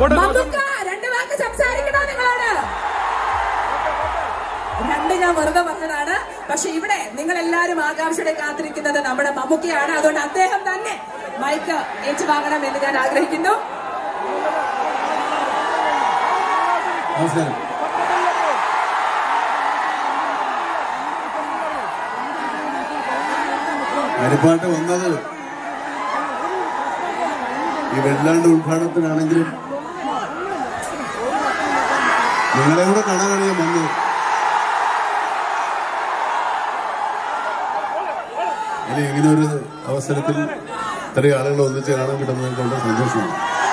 മമ്മൂക്ക രണ്ട് വാക്ക് സംസാരിക്കണോ നിങ്ങളോട് രണ്ട് ഞാൻ വെറുതെ പറഞ്ഞതാണ് പക്ഷെ ഇവിടെ നിങ്ങൾ എല്ലാവരും ആകാംക്ഷയുടെ കാത്തിരിക്കുന്നത് നമ്മുടെ മമ്മൂക്കയാണ് അതുകൊണ്ട് അദ്ദേഹം തന്നെ മൈക്ക് ഏറ്റുവാങ്ങണം എന്ന് ഞാൻ ആഗ്രഹിക്കുന്നു നമസ്കാരം ഹരിപ്പാട്ട് വന്നത് ഈ വെള്ളാണ്ട് ഉദ്ഘാടനത്തിനാണെങ്കിലും നിങ്ങളെ കൂടെ കാണാനാണ് ഞാൻ വന്നത് ഇനി ഇങ്ങനെ ഒരു അവസരത്തിൽ ഇത്രയും ആളുകൾ ഒന്നിച്ച് കാണാൻ കിട്ടുന്നതിൽ കൊണ്ട് സന്തോഷമാണ്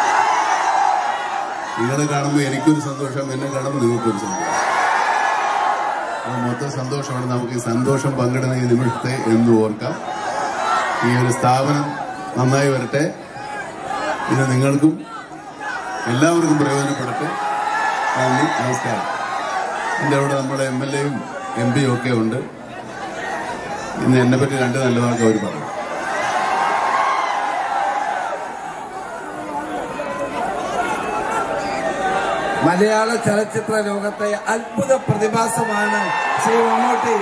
നിങ്ങളെ കാണുമ്പോൾ എനിക്കൊരു സന്തോഷം എന്നെ കാണുമ്പോൾ നിങ്ങൾക്കൊരു സന്തോഷം അപ്പോൾ മൊത്തം സന്തോഷമാണ് നമുക്ക് ഈ സന്തോഷം പങ്കിടുന്ന ഈ നിമിഷത്തെ എന്ന് ഓർക്കാം ഈ ഒരു സ്ഥാപനം നന്നായി വരട്ടെ ഇത് നിങ്ങൾക്കും എല്ലാവർക്കും പ്രയോജനപ്പെടട്ടെ നന്ദി നമസ്കാരം എൻ്റെ അവിടെ നമ്മുടെ എം എൽ എയും എം പിയും ഒക്കെ ഉണ്ട് ഇന്ന് എന്നെ പറ്റി രണ്ട് നല്ല വാക്ക് അവർ പറഞ്ഞു മലയാള ചലച്ചിത്ര ലോകത്തെ അത്ഭുത പ്രതിഭാസമാണ് ശ്രീ മമ്മൂട്ടി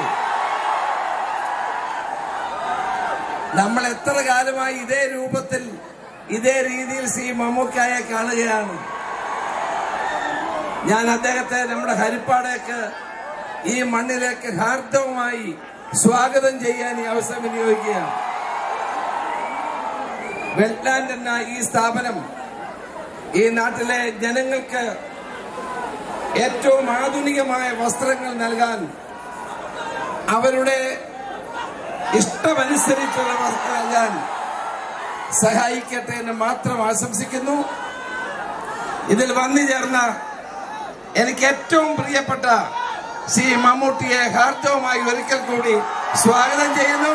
നമ്മൾ എത്ര കാലമായി ഇതേ രൂപത്തിൽ ഇതേ രീതിയിൽ ശ്രീ മമ്മൂക്കായെ കാണുകയാണ് ഞാൻ അദ്ദേഹത്തെ നമ്മുടെ ഹരിപ്പാടേക്ക് ഈ മണ്ണിലേക്ക് ഹാർദവമായി സ്വാഗതം ചെയ്യാൻ ഈ അവസരം വിനിയോഗിക്കുകയാണ് വെറ്റ്ലാൻഡ് എന്ന ഈ സ്ഥാപനം ഈ നാട്ടിലെ ജനങ്ങൾക്ക് ഏറ്റവും ആധുനികമായ വസ്ത്രങ്ങൾ നൽകാൻ അവരുടെ ഇഷ്ടമനുസരിച്ചുള്ള വസ്ത്രം നൽകാൻ സഹായിക്കട്ടെ എന്ന് മാത്രം ആശംസിക്കുന്നു ഇതിൽ വന്നു ചേർന്ന എനിക്ക് ഏറ്റവും പ്രിയപ്പെട്ട ശ്രീ മമ്മൂട്ടിയെ ഹാർദവമായി ഒരിക്കൽ കൂടി സ്വാഗതം ചെയ്യുന്നു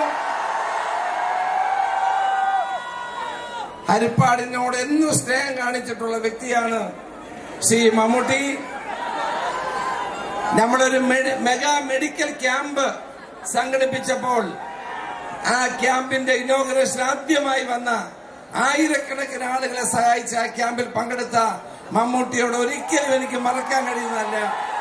ഹരിപ്പാടിനോട് എന്നും സ്നേഹം കാണിച്ചിട്ടുള്ള വ്യക്തിയാണ് ശ്രീ മമ്മൂട്ടി നമ്മളൊരു മെഡി- മെഗാ മെഡിക്കൽ ക്യാമ്പ് സംഘടിപ്പിച്ചപ്പോൾ ആ ക്യാമ്പിന്റെ ഇനോഗ്രേഷൻ ആദ്യമായി വന്ന ആയിരക്കണക്കിന് ആളുകളെ സഹായിച്ച ആ ക്യാമ്പിൽ പങ്കെടുത്ത മമ്മൂട്ടിയോട് ഒരിക്കലും എനിക്ക് മറക്കാൻ കഴിയുന്നതല്ല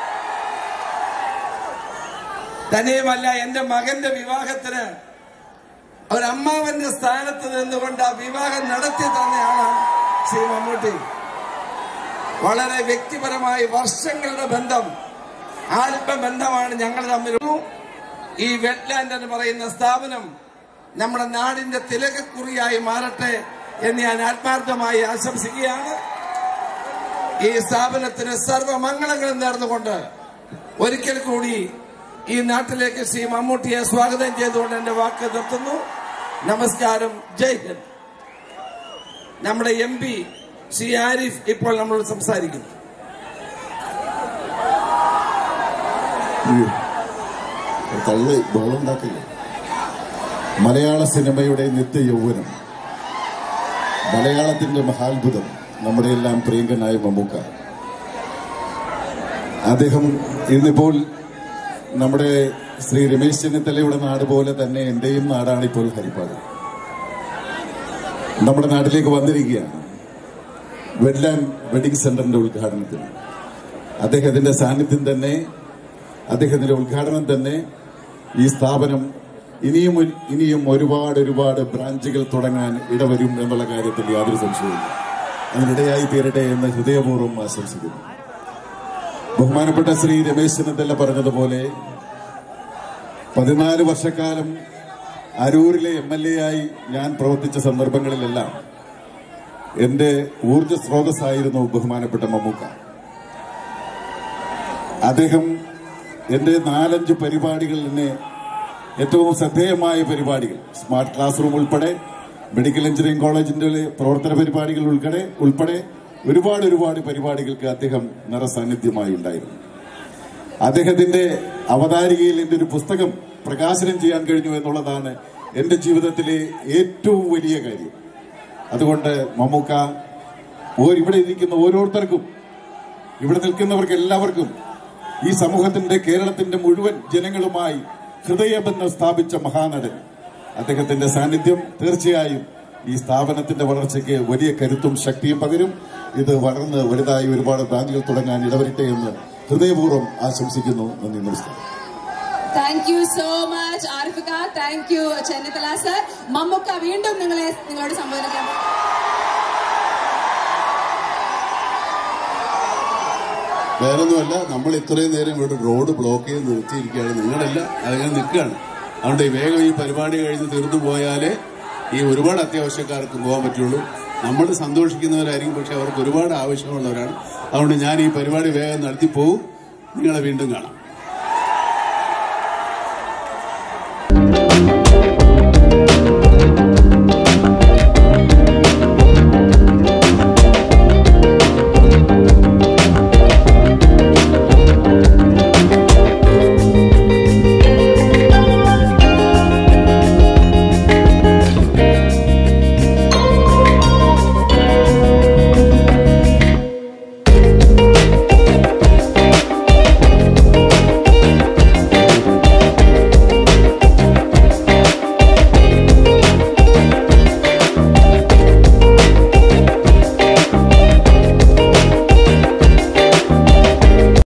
തന്നെയുമല്ല എന്റെ മകന്റെ വിവാഹത്തിന് ഒരമ്മാവന്റെ സ്ഥാനത്ത് നിന്നുകൊണ്ട് ആ വിവാഹം നടത്തി തന്നെയാണ് ശ്രീ മമ്മൂട്ടി വളരെ വ്യക്തിപരമായി വർഷങ്ങളുടെ ബന്ധം ആത്മബന്ധമാണ് ഞങ്ങൾ തമ്മിൽ ഈ വെറ്റ്ലാൻഡ് എന്ന് പറയുന്ന സ്ഥാപനം നമ്മുടെ നാടിന്റെ തിലകക്കുറിയായി മാറട്ടെ എന്ന് ഞാൻ ആത്മാർത്ഥമായി ആശംസിക്കുകയാണ് ഈ സ്ഥാപനത്തിന് സർവമംഗളങ്ങളും നേർന്നുകൊണ്ട് ഒരിക്കൽ കൂടി ഈ നാട്ടിലേക്ക് ശ്രീ മമ്മൂട്ടിയെ സ്വാഗതം ചെയ്തുകൊണ്ട് എന്റെ വാക്ക് നിർത്തുന്നു നമസ്കാരം ജയ് ഹിന്ദ് നമ്മുടെ എം പി ശ്രീ ആരിഫ് ഇപ്പോൾ നമ്മളോട് സംസാരിക്കുന്നു തള്ളി ബഹളുണ്ടാക്കില്ല മലയാള സിനിമയുടെ നിത്യ യൗവനം മലയാളത്തിന്റെ മഹാത്ഭുതം നമ്മുടെ എല്ലാം പ്രിയങ്കനായ മമ്മൂക്ക അദ്ദേഹം ഇന്നിപ്പോൾ നമ്മുടെ ശ്രീ രമേശ് ചെന്നിത്തലയുടെ നാട് പോലെ തന്നെ എന്റെയും നാടാണ് ഇപ്പോൾ ഹരിപ്പാട് നമ്മുടെ നാട്ടിലേക്ക് വന്നിരിക്കുകയാണ് വെഡ്ലാൻ വെഡിങ് സെന്ററിന്റെ ഉദ്ഘാടനത്തിന് അദ്ദേഹത്തിന്റെ സാന്നിധ്യം തന്നെ അദ്ദേഹത്തിന്റെ ഉദ്ഘാടനം തന്നെ ഈ സ്ഥാപനം ഇനിയും ഒരു- ഇനിയും ഒരുപാട് ഒരുപാട് ബ്രാഞ്ചുകൾ തുടങ്ങാൻ ഇടവരും എന്നുള്ള കാര്യത്തിൽ യാതൊരു സംശയവുമില്ല അതിനിടയായി തീരട്ടെ എന്ന് ഹൃദയപൂർവ്വം ആശംസിക്കുന്നു ബഹുമാനപ്പെട്ട ശ്രീ രമേശ് ചെന്നിത്തല പറഞ്ഞതുപോലെ പതിനാല് വർഷക്കാലം അരൂരിലെ എം എൽ എ ആയി ഞാൻ പ്രവർത്തിച്ച സന്ദർഭങ്ങളിലെല്ലാം എന്റെ ഊർജ സ്രോതസ്സായിരുന്നു ബഹുമാനപ്പെട്ട മമ്മൂക്ക അദ്ദേഹം എന്റെ നാലഞ്ച് പരിപാടികളിൽ എന്നെ ഏറ്റവും ശ്രദ്ധേയമായ പരിപാടികൾ സ്മാർട്ട് ക്ലാസ് റൂം ഉൾപ്പെടെ മെഡിക്കൽ എഞ്ചിനീയറിംഗ് കോളേജിന്റെ പ്രവർത്തന പരിപാടികൾ ഉൾപ്പെടെ ഉൾപ്പെടെ ഒരുപാട് ഒരുപാട് പരിപാടികൾക്ക് അദ്ദേഹം നിറസാന്നിധ്യമായി ഉണ്ടായിരുന്നു അദ്ദേഹത്തിന്റെ അവതാരികയിൽ എന്റെ ഒരു പുസ്തകം പ്രകാശനം ചെയ്യാൻ കഴിഞ്ഞു എന്നുള്ളതാണ് എന്റെ ജീവിതത്തിലെ ഏറ്റവും വലിയ കാര്യം അതുകൊണ്ട് മമ്മൂക്ക ഓ- ഇവിടെ ഇരിക്കുന്ന ഓരോരുത്തർക്കും ഇവിടെ നിൽക്കുന്നവർക്ക് എല്ലാവർക്കും ഈ സമൂഹത്തിന്റെ കേരളത്തിന്റെ മുഴുവൻ ജനങ്ങളുമായി ഹൃദയബന്ധം സ്ഥാപിച്ച മഹാനടൻ അദ്ദേഹത്തിന്റെ സാന്നിധ്യം തീർച്ചയായും ഈ സ്ഥാപനത്തിന്റെ വളർച്ചയ്ക്ക് വലിയ കരുത്തും ശക്തിയും പകരും ഇത് വളർന്ന് വലുതായി ഒരുപാട് ബ്രാഞ്ചുകൾ തുടങ്ങാൻ ഇടവരട്ടെ എന്ന് ഹൃദയപൂർവ്വം ആശംസിക്കുന്നു നന്ദി നമസ്കാരം താങ്ക് യു സോ മച്ച് ആരിഫിക thank you Chennithala sir Mammookka വീണ്ടും നിങ്ങളെ നിങ്ങളോട് സംബോധന വേറൊന്നുമല്ല നമ്മൾ ഇത്രയും നേരം ഇവിടെ റോഡ് ബ്ലോക്ക് ചെയ്ത് നിർത്തിയിരിക്കുകയാണ് നിങ്ങളല്ല അതങ്ങനെ നിൽക്കുകയാണ് അതുകൊണ്ട് ഈ വേഗം ഈ പരിപാടി കഴിഞ്ഞ് തീർന്നു പോയാലേ ഈ ഒരുപാട് അത്യാവശ്യക്കാർക്ക് പോകാൻ പറ്റുള്ളൂ നമ്മൾ സന്തോഷിക്കുന്നവരായിരിക്കും പക്ഷെ അവർക്ക് ഒരുപാട് ആവശ്യമുള്ളവരാണ് അതുകൊണ്ട് ഞാൻ ഈ പരിപാടി വേഗം നടത്തി പോകും നിങ്ങളെ വീണ്ടും കാണാം